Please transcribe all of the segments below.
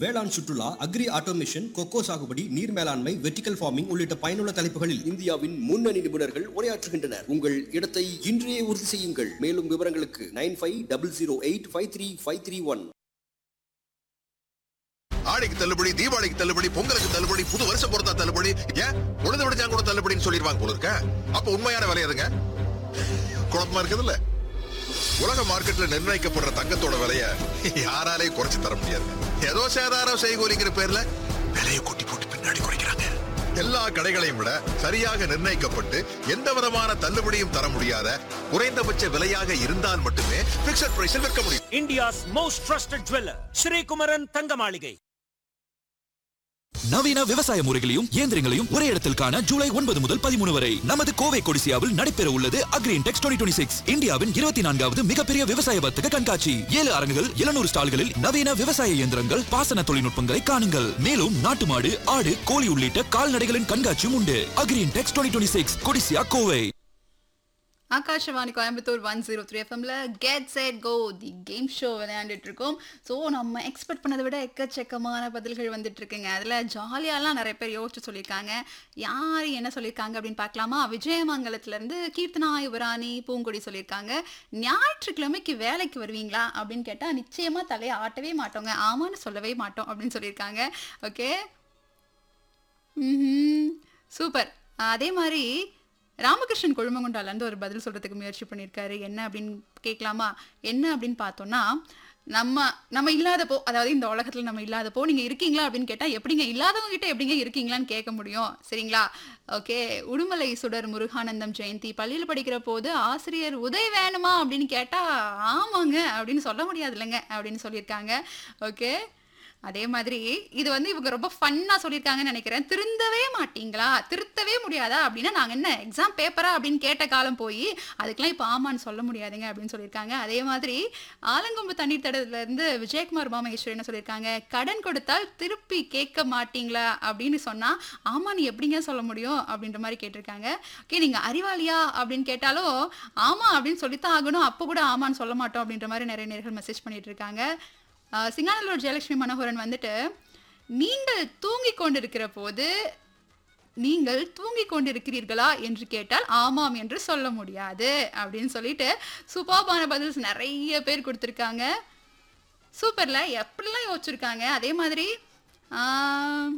வேளாண் சுற்றுலா agri automation kho kho சாகுபடி நீர் மேலாண்மை வெர்டிகல் ஃபார்மிங் உள்ளிட்ட பயனுள்ள தலைப்புகளில் இந்தியாவின் முன்னணி நிபுணர்கள் உரையாற்றுகின்றனர் உங்கள் இடத்தை இன்றையே உறுதி செய்யுங்கள் மேலும் விவரங்களுக்கு nine five double zero eight five three five three one ஆடிக்கு தள்ளுபடி தீபாவளிக்கு தள்ளுபடி பொங்கலுக்கு தள்ளுபடி புது வருஷம் பொறுத்தா தள்ளுபடி ஏன் உழுது விடுச்சா கூட தள்ளுபடின்னு சொல்லிடுவாங்க போல இருக்க அப்ப உண்மையான விலை எதுங்க குழப்பமா இருக்குதுல்ல உலக மார்க்கெட்ல நிர்ணயிக்கப்படுற தங்கத்தோட விலைய யாராலையும் குறைச்சு தர முடியாது ஏதோ சேதாரம் செய்கூலிங்கிற பேர்ல விலையை கொட்டி போட்டு பின்னாடி குறைக்கிறாங்க எல்லா கடைகளையும் விட சரியாக நிர்ணயிக்கப்பட்டு எந்த விதமான தள்ளுபடியும் தர முடியாத குறைந்தபட்ச விலையாக இருந்தால் மட்டுமே பிக்சட் பிரைஸில் விற்க முடியும் India's most trusted jeweler, Sri Kumaran Thangamaligai. நவீன விவசாய முறைகளையும் இயந்திரங்களையும் ஒரே இடத்தில் காண ஜூலை ஒன்பது முதல் பதிமூணு வரை நமது கோவை கொடிசியாவில் நடைபெற உள்ளது அக்ரீன் டெக்ஸ் டுவெண்ட்டி சிக்ஸ் இந்தியாவின் இருபத்தி நான்காவது மிகப்பெரிய விவசாய வர்த்தக கண்காட்சி ஏழு அரங்குகள் எழுநூறு ஸ்டால்களில் நவீன விவசாய இயந்திரங்கள் பாசன தொழில்நுட்பங்களை காணுங்கள் மேலும் நாட்டு மாடு ஆடு கோழி உள்ளிட்ட கால்நடைகளின் கண்காட்சியும் உண்டு Agri Intex twenty six Codissia Kovai Akashvani Coimbatore one zero three எஃப்எம்ல get set go the game show விளையாண்டுட்டு இருக்கோம் ஸோ நம்ம எக்ஸ்பெக்ட் பண்ணதை விட எக்கச்சக்கமான பதில்கள் வந்துட்டு இருக்குங்க அதில் ஜாலியாலாம் நிறைய பேர் யோசிச்சு சொல்லியிருக்காங்க யார் என்ன சொல்லியிருக்காங்க அப்படின்னு பார்க்கலாமா விஜயமங்கலத்துலேருந்து கீர்த்தனா யுவராணி பூங்கொடி சொல்லியிருக்காங்க ஞாயிற்றுக்கிழமைக்கு வேலைக்கு வருவீங்களா அப்படின்னு கேட்டால் நிச்சயமாக தலையை ஆட்டவே மாட்டோங்க ஆமான்னு சொல்லவே மாட்டோம் அப்படின்னு சொல்லியிருக்காங்க ஓகே ம் சூப்பர் அதே மாதிரி ராமகிருஷ்ணன் கொழுமங்குண்டாலேருந்து ஒரு பதில் சொல்கிறதுக்கு முயற்சி பண்ணியிருக்காரு என்ன அப்படின்னு கேட்கலாமா என்ன அப்படின்னு பார்த்தோன்னா நம்ம நம்ம இல்லாதப்போ அதாவது இந்த உலகத்தில் நம்ம இல்லாதப்போ நீங்கள் இருக்கீங்களா அப்படின்னு கேட்டால் எப்படிங்க இல்லாதவங்க கிட்ட எப்படிங்க இருக்கீங்களான்னு கேட்க முடியும் சரிங்களா ஓகே உடுமலை சுடர் முருகானந்தம் ஜெயந்தி பள்ளியில் படிக்கிற போது ஆசிரியர் உதவி வேணுமா அப்படின்னு கேட்டால் ஆமாங்க அப்படின்னு சொல்ல முடியாது இல்லைங்க அப்படின்னு சொல்லியிருக்காங்க ஓகே அதே மாதிரி இது வந்து இவங்க ரொம்ப ஃபன்னாக சொல்லியிருக்காங்கன்னு நினைக்கிறேன் திருந்தவே மாட்டீங்களா திருத்தவே முடியாதா அப்படின்னா நாங்கள் என்ன எக்ஸாம் பேப்பரா அப்படின்னு கேட்ட காலம் போய் அதுக்கெல்லாம் இப்போ ஆமான்னு சொல்ல முடியாதுங்க அப்படின்னு சொல்லியிருக்காங்க அதே மாதிரி ஆலங்கொம்பு தண்ணீர் தடத்துலேருந்து விஜயகுமார் மாமகேஸ்வரி என்ன சொல்லியிருக்காங்க கடன் கொடுத்தால் திருப்பி கேட்க மாட்டீங்களா அப்படின்னு சொன்னால் ஆமா நீ எப்படிங்க சொல்ல முடியும் அப்படின்ற மாதிரி கேட்டிருக்காங்க ஓகே நீங்கள் அறிவாளியா அப்படின்னு கேட்டாலும் ஆமாம் அப்படின்னு சொல்லித்தான் ஆகணும் அப்போ கூட ஆமான்னு சொல்ல மாட்டோம் அப்படின்ற மாதிரி நிறைய நேர்கள் மெசேஜ் பண்ணிட்டு இருக்காங்க ஆஹ் சிங்காநல்லூர் ஜெயலட்சுமி மனோகரன் வந்துட்டு நீங்கள் தூங்கிக் கொண்டிருக்கிற போது நீங்கள் தூங்கிக் கொண்டிருக்கிறீர்களா என்று கேட்டால் ஆமாம் என்று சொல்ல முடியாது அப்படின்னு சொல்லிட்டு சூப்பர்பான பதில்ஸ் நிறைய பேர் கொடுத்துருக்காங்க சூப்பர்ல எப்படிலாம் யோசிச்சிருக்காங்க அதே மாதிரி ஆஹ்,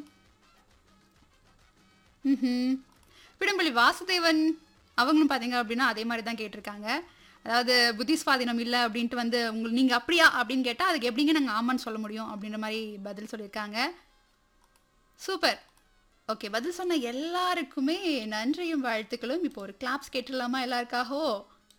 ம்ஹும். பிடம்பள்ளி வாசுதேவன் அவங்களும் பார்த்தீங்க அப்படின்னா அதே மாதிரி தான் கேட்டிருக்காங்க அதாவது புத்தி சுவாதீனம் இல்லை அப்படின்ட்டு வந்து உங்களுக்கு நீங்கள் அப்படியா அப்படின்னு கேட்டால் அதுக்கு எப்படிங்க நாங்கள் ஆமான்னு சொல்ல முடியும் அப்படின்ற மாதிரி பதில் சொல்லியிருக்காங்க சூப்பர் ஓகே பதில் சொன்ன எல்லாருக்குமே நன்றியும் வாழ்த்துக்களும் இப்போ ஒரு கிளாப்ஸ் கேட்டுடலாமா எல்லாருக்காகவோ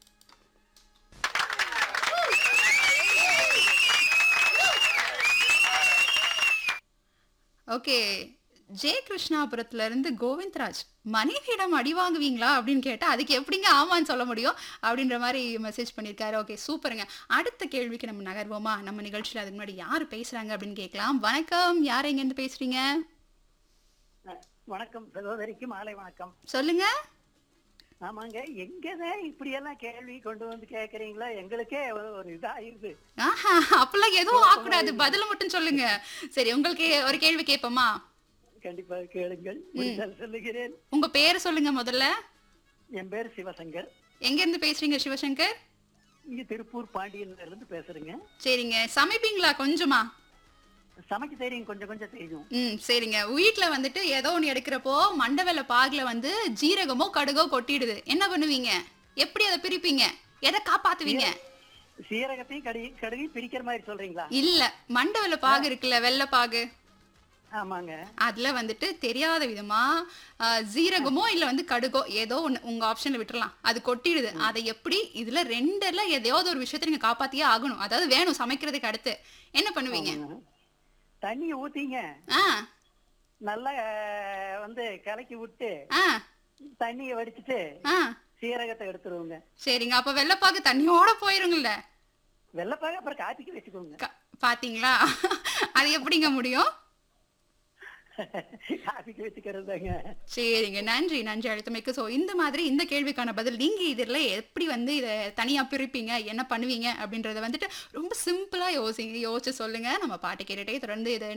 ஓகே ஜே கிருஷ்ணாபுரத்துல இருந்து கோவிந்த்ராஜ் மனைவியிடம் அடி வாங்குவீங்களா அப்படின்னு கேட்டா அதுக்கு எப்படிங்க ஆமான்னு சொல்ல முடியும் அப்படின்ற மாதிரி மெசேஜ் பண்ணியிருக்காரு ஓகே சூப்பருங்க அடுத்த கேள்விக்கு நம்ம நகர்வோமா நம்ம நிகழ்ச்சியில் அதுக்கு முன்னாடி யார் பேசுறாங்க அப்படின்னு கேட்கலாம் வணக்கம் யார் எங்கேருந்து பேசுறீங்க வணக்கம் சகோதரிக்கு மாலை வணக்கம் சொல்லுங்க ஆமாங்க எங்கதான் இப்படி எல்லாம் கேள்வி கொண்டு வந்து கேக்குறீங்களா எங்களுக்கே ஒரு ஒரு இதாயிருது ஆஹா அப்பெல்லாம் எதுவும் ஆகக்கூடாது பதில் மட்டும் சொல்லுங்க சரி உங்களுக்கு ஒரு கேள்வி கேட்போமா கண்டிப்பாக கேளுங்கள் முடிந்தால் சொல்லுகிறேன் உங்க பேரை சொல்லுங்க முதல்ல என் பேர் சிவசங்கர் எங்க இருந்து பேசுறீங்க சிவசங்கர் இங்க திருப்பூர் பாண்டியன்ல இருந்து பேசுறேங்க சரிங்க சமைப்பீங்களா கொஞ்சமா சமைக்க தெரியும் கொஞ்சம் கொஞ்சம் தெரியும் ம் சரிங்க வீட்ல வந்துட்டு ஏதோ ஒன்று எடுக்கிறப்போ மண்டவெல்ல பாகுல வந்து ஜீரகமோ கடுகோ கொட்டிடுது என்ன பண்ணுவீங்க எப்படி அதை பிரிப்பீங்க எதை காப்பாத்துவீங்க சீரகத்தையும் கடுகி கடுகி பிரிக்கிற மாதிரி சொல்றீங்களா இல்ல மண்டவெல்ல பாகு இருக்குல்ல வெள்ளை பாகு ஆமாங்க அதுல வந்துட்டு தெரியாத விதமா ஆ, ஜீரகமோ இல்ல வந்து கடுகோ ஏதோ ஒண்ணு உங்க ஆப்ஷன்ல விட்டுறலாம் அது கொட்டிடுது அதை எப்படி இதுல ரெண்டுல எதையாவது ஒரு விஷயத்தை நீங்க காப்பாத்தியே ஆகணும் அதாவது வேணும் சமைக்கிறதுக்கு அடுத்து என்ன பண்ணுவீங்க தண்ணி ஊத்திங்க ஆ நல்லா அஹ், வந்து கலக்கி விட்டு ஆ தண்ணியை வடிச்சிட்டு ஆ சீரகத்தை எடுத்துருவோங்க சரிங்க அப்ப வெள்ளைப்பாகு தண்ணியோட போயிருங்கல்ல வெள்ளைப்பாக அப்புறம் காப்பிக்கு வச்சுக்கோங்க க- பாத்தீங்களா அது எப்படிங்க முடியும் காப்பிக்கு வச்சுக்கிறதாங்க சரிங்க நன்றி நன்றி அழுத்தமைக்கு ஸோ இந்த மாதிரி இந்த கேள்விக்கான பதில் நீங்க இதில் எப்படி வந்து இதை தனியா பிரிப்பீங்க என்ன பண்ணுவீங்க அப்படின்றத வந்துட்டு ரொம்ப சிம்பிளா யோசிங்க யோசிச்சு சொல்லுங்க நம்ம பாட்டு கேட்டுட்டே தொடர்ந்து இதை